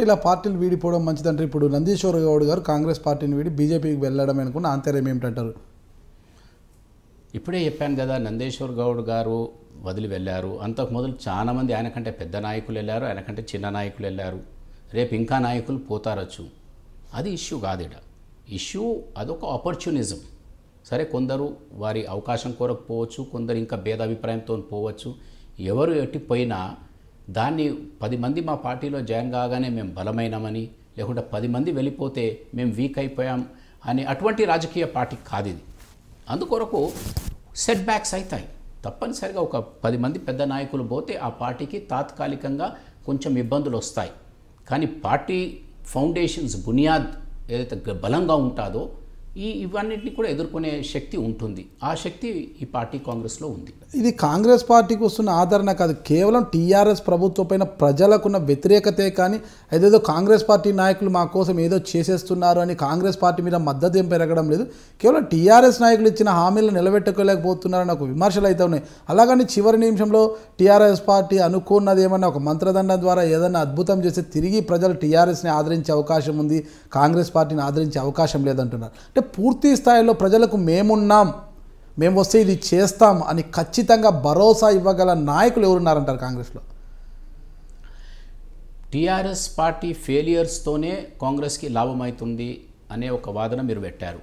ఇలా పార్టీలు వీడిపోవడం మంచిదంటారు ఇప్పుడు నందీశ్వర్ గౌడ్ గారు కాంగ్రెస్ పార్టీని వీడి బీజేపీకి వెళ్ళడం అనుకున్న ఆంతర్యం ఏమిటంటారు ఇప్పుడే చెప్పాను కదా నందేశ్వర్ గౌడ్ గారు వదిలి వెళ్ళారు అంతకు మొదలు చాలా మంది ఆయన కంటే పెద్ద నాయకులు వెళ్ళారు ఆయన కంటే చిన్న నాయకులు వెళ్ళారు రేపు ఇంకా నాయకులు పోతారచ్చు అది ఇష్యూ కాదు ఇడ ఇష్యూ అదొక ఆపర్చునిజం సరే కొందరు వారి అవకాశం కొరకు పోవచ్చు కొందరు ఇంకా భేదాభిప్రాయంతో పోవచ్చు ఎవరు ఎట్టి పోయినా దాన్ని పది మంది మా పార్టీలో జాయిన్ కాగానే మేము బలమైనామని లేకుంటే పది మంది వెళ్ళిపోతే మేము వీక్ అయిపోయాం అని అటువంటి రాజకీయ పార్టీ కాదు ఇది అందుకొరకు సెట్ బ్యాక్స్ అవుతాయి తప్పనిసరిగా ఒక పది మంది పెద్ద నాయకులు పోతే ఆ పార్టీకి తాత్కాలికంగా కొంచెం ఇబ్బందులు వస్తాయి కానీ పార్టీ ఫౌండేషన్స్ బునియాద్ ఏదైతే గ- బలంగా ఉంటుందో ఈ ఇవన్నిటిని కూడా ఎదుర్కొనే శక్తి ఉంటుంది ఆ శక్తి ఈ పార్టీ కాంగ్రెస్లో ఉంది ఇది కాంగ్రెస్ పార్టీకి వస్తున్న ఆదరణ కాదు కేవలం టీఆర్ఎస్ ప్రభుత్వం పైన ప్రజలకున్న వ్యతిరేకతే కానీ ఏదేదో కాంగ్రెస్ పార్టీ నాయకులు మా కోసం ఏదో చేసేస్తున్నారు అని కాంగ్రెస్ పార్టీ మీద మద్దతు ఏం పెరగడం లేదు కేవలం టీఆర్ఎస్ నాయకులు ఇచ్చిన హామీలను నిలబెట్టుకోలేకపోతున్నారని ఒక విమర్శలు అయితే ఉన్నాయి అలాగని చివరి నిమిషంలో టీఆర్ఎస్ పార్టీ అనుకున్నది ఏమన్నా ఒక మంత్రదండం ద్వారా ఏదైనా అద్భుతం చేస్తే తిరిగి ప్రజలు టీఆర్ఎస్ని ఆదరించే అవకాశం ఉంది కాంగ్రెస్ పార్టీని ఆదరించే అవకాశం లేదంటున్నారు అంటే పూర్తి స్థాయిలో ప్రజలకు మేమున్నాం మేము వస్తే ఇది చేస్తాం అని ఖచ్చితంగా భరోసా ఇవ్వగల నాయకులు ఎవరున్నారంటారు కాంగ్రెస్లో టీఆర్ఎస్ పార్టీ ఫెయిలియర్స్తోనే కాంగ్రెస్కి లాభమవుతుంది అనే ఒక వాదన మీరు పెట్టారు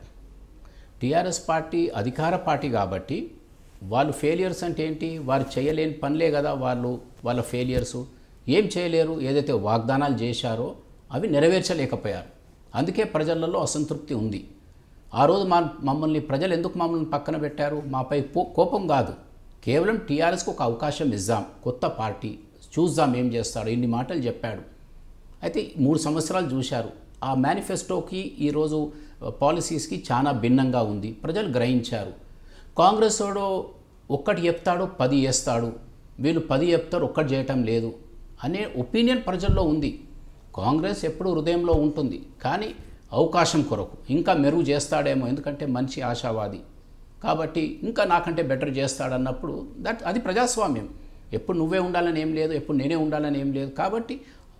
టీఆర్ఎస్ పార్టీ అధికార పార్టీ కాబట్టి వాళ్ళు ఫెయిలియర్స్ అంటే ఏంటి వారు చేయలేని పనులే కదా వాళ్ళు వాళ్ళ ఫెయిలియర్స్ ఏం చేయలేరు ఏదైతే వాగ్దానాలు చేశారో అవి నెరవేర్చలేకపోయారు అందుకే ప్రజలలో అసంతృప్తి ఉంది ఆ రోజు మా మమ్మల్ని ప్రజలు ఎందుకు మమ్మల్ని పక్కన పెట్టారు మాపై పో- కోపం కాదు కేవలం టీఆర్ఎస్కి ఒక అవకాశం ఇద్దాం కొత్త పార్టీ చూద్దాం ఏం చేస్తాడు ఇన్ని మాటలు చెప్పాడు అయితే మూడు సంవత్సరాలు చూశారు ఆ మేనిఫెస్టోకి ఈరోజు పాలసీస్కి చాలా భిన్నంగా ఉంది ప్రజలు గ్రహించారు కాంగ్రెస్ వాడు ఒక్కటి చెప్తాడు పది చేస్తాడు వీళ్ళు పది చెప్తారు ఒక్కటి చేయటం లేదు అనే ఒపీనియన్ ప్రజల్లో ఉంది కాంగ్రెస్ ఎప్పుడు హృదయంలో ఉంటుంది కానీ అవకాశం కొరకు ఇంకా మెరుగు చేస్తాడేమో ఎందుకంటే మంచి ఆశావాది కాబట్టి ఇంకా నాకంటే బెటర్ చేస్తాడన్నప్పుడు దట్ అది ప్రజాస్వామ్యం ఎప్పుడు నువ్వే ఉండాలని ఏం లేదు ఎప్పుడు నేనే ఉండాలని ఏం లేదు కాబట్టి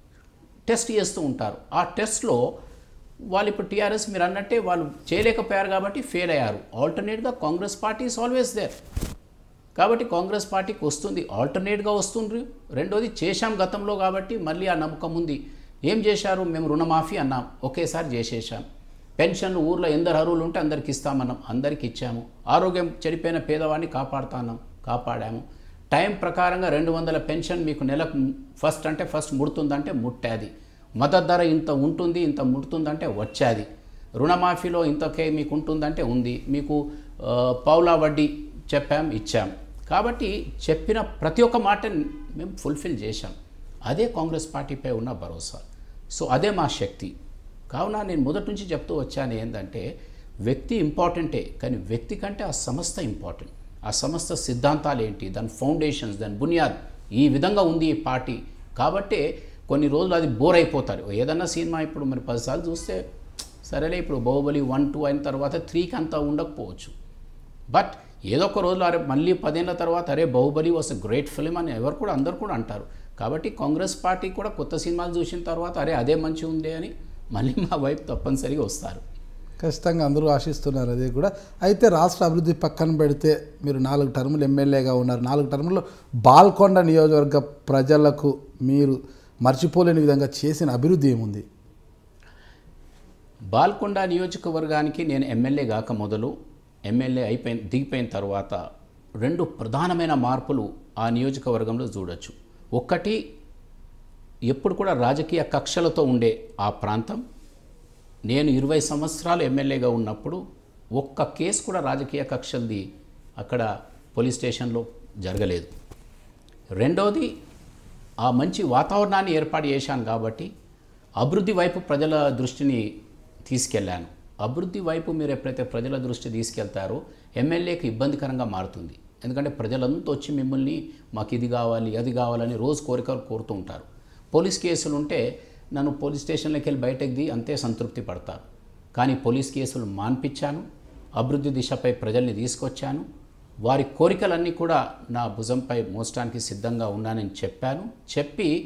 టెస్ట్ చేస్తూ ఉంటారు ఆ టెస్ట్లో వాళ్ళు ఇప్పుడు టీఆర్ఎస్ మీరు అన్నట్టే వాళ్ళు చేయలేకపోయారు కాబట్టి ఫెయిల్ అయ్యారు ఆల్టర్నేట్గా Congress party is always there కాబట్టి కాంగ్రెస్ పార్టీకి వస్తుంది ఆల్టర్నేట్గా వస్తుండ్రు రెండోది చేశాం గతంలో కాబట్టి మళ్ళీ ఆ నమ్మకం ఉంది ఏం చేశారు మేము రుణమాఫీ అన్నాం ఒకేసారి చేసేసాం పెన్షన్లు ఊర్లో ఎందరు అరువులు ఉంటే అందరికి ఇస్తామన్నాం అందరికి ఇచ్చాము ఆరోగ్యం చెడిపోయిన పేదవాడిని కాపాడుతాన్నాం కాపాడాము టైం ప్రకారంగా రెండు వందల పెన్షన్ మీకు నెలకు ఫస్ట్ అంటే ఫస్ట్ ముడుతుందంటే ముట్టాది మద్దతు ధర ఇంత ఉంటుంది ఇంత ముడుతుందంటే వచ్చాది రుణమాఫీలో ఇంతకే మీకు ఉంటుందంటే ఉంది మీకు ఆ, పౌలా వడ్డీ చెప్పాం ఇచ్చాం కాబట్టి చెప్పిన ప్రతి ఒక్క మాట మేము ఫుల్ఫిల్ చేశాం అదే కాంగ్రెస్ పార్టీపై ఉన్న భరోసా సో అదే మా శక్తి కావున నేను మొదటి నుంచి చెప్తూ వచ్చాను ఏంటంటే వ్యక్తి ఇంపార్టెంటే కానీ వ్యక్తి కంటే ఆ సంస్థ ఇంపార్టెంట్ ఆ సంస్థ సిద్ధాంతాలు ఏంటి దాని ఫౌండేషన్స్ దాని బునియాద్ ఈ విధంగా ఉంది ఈ పార్టీ కాబట్టే కొన్ని రోజులు అది బోర్ అయిపోతారు ఏదన్నా సినిమా ఇప్పుడు మరి పదిసార్లు చూస్తే సరేలే ఇప్పుడు బాహుబలి వన్ టూ అయిన తర్వాత త్రీకి అంత ఉండకపోవచ్చు బట్ ఏదో ఒక రోజులో అరే మళ్ళీ పదేళ్ల తర్వాత అరే Baahubali was a great film అని ఎవరు కూడా అందరు కూడా అంటారు కాబట్టి కాంగ్రెస్ పార్టీ కూడా కొత్త సినిమాలు చూసిన తర్వాత అరే అదే మంచి ఉంది అని మళ్ళీ మా వైపు తప్పనిసరిగా వస్తారు ఖచ్చితంగా అందరూ ఆశిస్తున్నారు అది కూడా అయితే రాష్ట్ర అభివృద్ధి పక్కన పెడితే మీరు నాలుగు టర్ములు ఎమ్మెల్యేగా ఉన్నారు నాలుగు టర్ముల్లో బాల్కొండ నియోజకవర్గ ప్రజలకు మీరు మర్చిపోలేని విధంగా చేసిన అభివృద్ధి ఏముంది బాల్కొండ నియోజకవర్గానికి నేను ఎమ్మెల్యే కాక మొదలు ఎమ్మెల్యే అయిపోయిన దిగిపోయిన తర్వాత రెండు ప్రధానమైన మార్పులు ఆ నియోజకవర్గంలో చూడొచ్చు ఒక్కటి ఎప్పుడు కూడా రాజకీయ కక్షలతో ఉండే ఆ ప్రాంతం నేను ఇరవై సంవత్సరాలు ఎమ్మెల్యేగా ఉన్నప్పుడు ఒక్క కేసు కూడా రాజకీయ కక్షలది అక్కడ పోలీస్ స్టేషన్లో జరగలేదు రెండోది ఆ మంచి వాతావరణాన్ని ఏర్పాటు చేశాను కాబట్టి అభివృద్ధి వైపు ప్రజల దృష్టిని తీసుకెళ్ళాను అభివృద్ధి వైపు మీరు ఎప్పుడైతే ప్రజల దృష్టి తీసుకెళ్తారో ఎమ్మెల్యేకి ఇబ్బందికరంగా మారుతుంది ఎందుకంటే ప్రజలంతా వచ్చి మిమ్మల్ని మాకు ఇది కావాలి అది కావాలని రోజు కోరికలు కోరుతూ ఉంటారు పోలీస్ కేసులు ఉంటే నన్ను పోలీస్ స్టేషన్లోకి వెళ్ళి బయటకు ది అంతే సంతృప్తి పడతారు కానీ పోలీస్ కేసులు మాన్పించాను అభివృద్ధి దిశపై ప్రజల్ని తీసుకొచ్చాను వారి కోరికలన్నీ కూడా నా భుజంపై మోసడానికి సిద్ధంగా ఉన్నానని చెప్పాను చెప్పి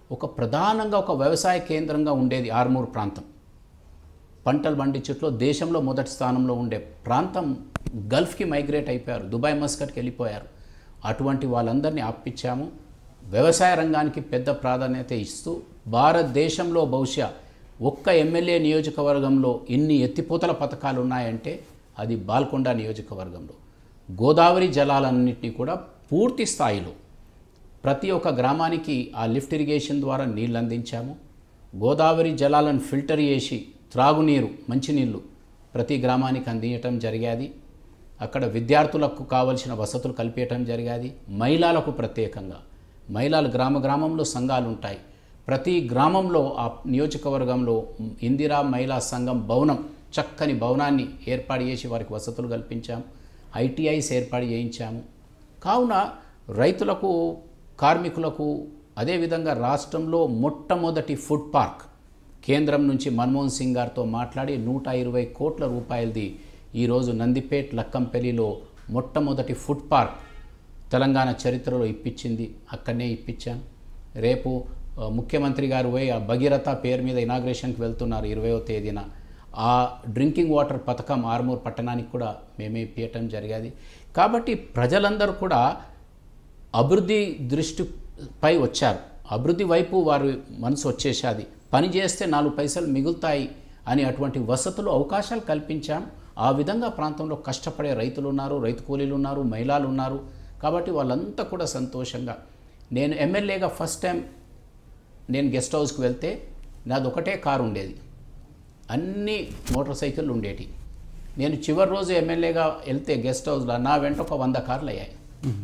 ఒక ప్రధానంగా ఒక వ్యవసాయ కేంద్రంగా ఉండేది ఆర్మూర్ ప్రాంతం పంటలు పండించట్లో దేశంలో మొదటి స్థానంలో ఉండే ప్రాంతం గల్ఫ్కి మైగ్రేట్ అయిపోయారు దుబాయ్ మస్కట్కి వెళ్ళిపోయారు అటువంటి వాళ్ళందరినీ ఆప్పించాము వ్యవసాయ రంగానికి పెద్ద ప్రాధాన్యత ఇస్తూ భారతదేశంలో బహుశా ఒక్క ఎమ్మెల్యే నియోజకవర్గంలో ఇన్ని ఎత్తిపోతల పథకాలు ఉన్నాయంటే అది బాల్కొండ నియోజకవర్గంలో గోదావరి జలాలన్నింటినీ కూడా పూర్తి స్థాయిలో ప్రతి ఒక్క గ్రామానికి ఆ లిఫ్ట్ ఇరిగేషన్ ద్వారా నీళ్ళు అందించాము గోదావరి జలాలను ఫిల్టర్ చేసి త్రాగునీరు మంచినీళ్ళు ప్రతి గ్రామానికి అందించటం జరిగాది అక్కడ విద్యార్థులకు కావలసిన వసతులు కల్పించటం జరిగాది మహిళలకు ప్రత్యేకంగా మహిళలు గ్రామ గ్రామంలో సంఘాలు ఉంటాయి ప్రతి గ్రామంలో ఆ నియోజకవర్గంలో ఇందిరా మహిళా సంఘం భవనం చక్కని భవనాన్ని ఏర్పాటు చేసి వారికి వసతులు కల్పించాము ఐటీఐస్ ఏర్పాటు చేయించాము కావున రైతులకు కార్మికులకు అదేవిధంగా రాష్ట్రంలో మొట్టమొదటి ఫుడ్ పార్క్ కేంద్రం నుంచి మన్మోహన్ సింగ్ గారితో మాట్లాడి నూట ఇరవై కోట్ల రూపాయలది ఈరోజు నందిపేట్ లక్కంపల్లిలో మొట్టమొదటి ఫుడ్ పార్క్ తెలంగాణ చరిత్రలో ఇప్పించింది అక్కడనే ఇప్పించాం రేపు ఆ, ముఖ్యమంత్రి గారు పోయి ఆ భగీరథ పేరు మీద ఇనాగ్రేషన్కి వెళ్తున్నారు ఇరవయో తేదీన ఆ డ్రింకింగ్ వాటర్ పథకం ఆర్మూర్ పట్టణానికి కూడా మేమే ఇప్పించటం జరిగేది కాబట్టి ప్రజలందరూ కూడా అభివృద్ధి దృష్టిపై వచ్చారు అభివృద్ధి వైపు వారి మనసు వచ్చేసాది పని చేస్తే నాలుగు పైసలు మిగులుతాయి అని అటువంటి వసతులు అవకాశాలు కల్పించాం ఆ విధంగా ప్రాంతంలో కష్టపడే రైతులు ఉన్నారు రైతు కూలీలు ఉన్నారు మహిళలు ఉన్నారు కాబట్టి వాళ్ళంతా కూడా సంతోషంగా నేను ఎమ్మెల్యేగా ఫస్ట్ టైం నేను గెస్ట్ హౌస్కి వెళ్తే నాది ఒకటే కారు ఉండేది అన్ని మోటార్ సైకిళ్ళు ఉండేటి నేను చివరి రోజు ఎమ్మెల్యేగా వెళ్తే గెస్ట్ హౌస్లో నా వెంట ఒక వంద కార్లు అయ్యాయి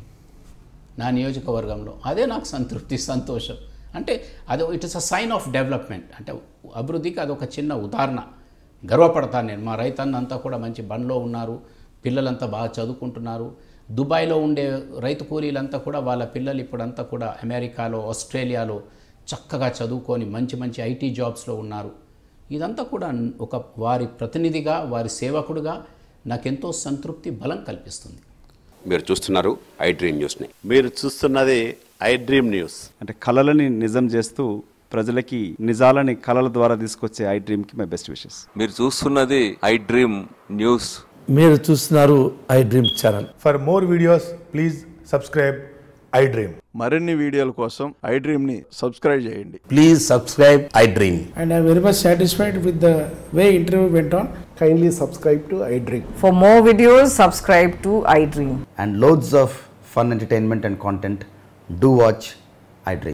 నా నియోజకవర్గంలో అదే నాకు సంతృప్తి సంతోషం అంటే అది it is a sign of development అంటే అభివృద్ధికి అదొక చిన్న ఉదాహరణ గర్వపడతాను నేను మా రైతన్నంతా కూడా మంచి బండ్లో ఉన్నారు పిల్లలంతా బాగా చదువుకుంటున్నారు దుబాయ్లో ఉండే రైతు కూలీలంతా కూడా వాళ్ళ పిల్లలు ఇప్పుడంతా కూడా అమెరికాలో ఆస్ట్రేలియాలో చక్కగా చదువుకొని మంచి మంచి ఐటీ జాబ్స్లో ఉన్నారు ఇదంతా కూడా ఒక వారి ప్రతినిధిగా వారి సేవకుడుగా నాకెంతో సంతృప్తి బలం కల్పిస్తుంది మీరు చూస్తున్నారు ఐ డ్రీమ్ న్యూస్ని మీరు చూస్తున్నది ఐ డ్రీమ్ న్యూస్ అంటే కళలని నిజం చేస్తూ ప్రజలకి నిజాలని కళల ద్వారా తీసుకొచ్చే ఐ డ్రీమ్కి మై బెస్ట్ విషెస్ మీరు చూస్తున్నది ఐ డ్రీమ్ న్యూస్ మీరు చూస్తున్నారు iDream channel For more videos, please subscribe iDream. మరిన్ని వీడియోల కోసం ఐ డ్రీమ్ని సబ్స్క్రైబ్ చేయండి please subscribe iDream and I'm very much satisfied with the way interview went on. Kindly subscribe to iDream. For more videos, subscribe to iDream. and loads of fun entertainment and content, do watch iDream.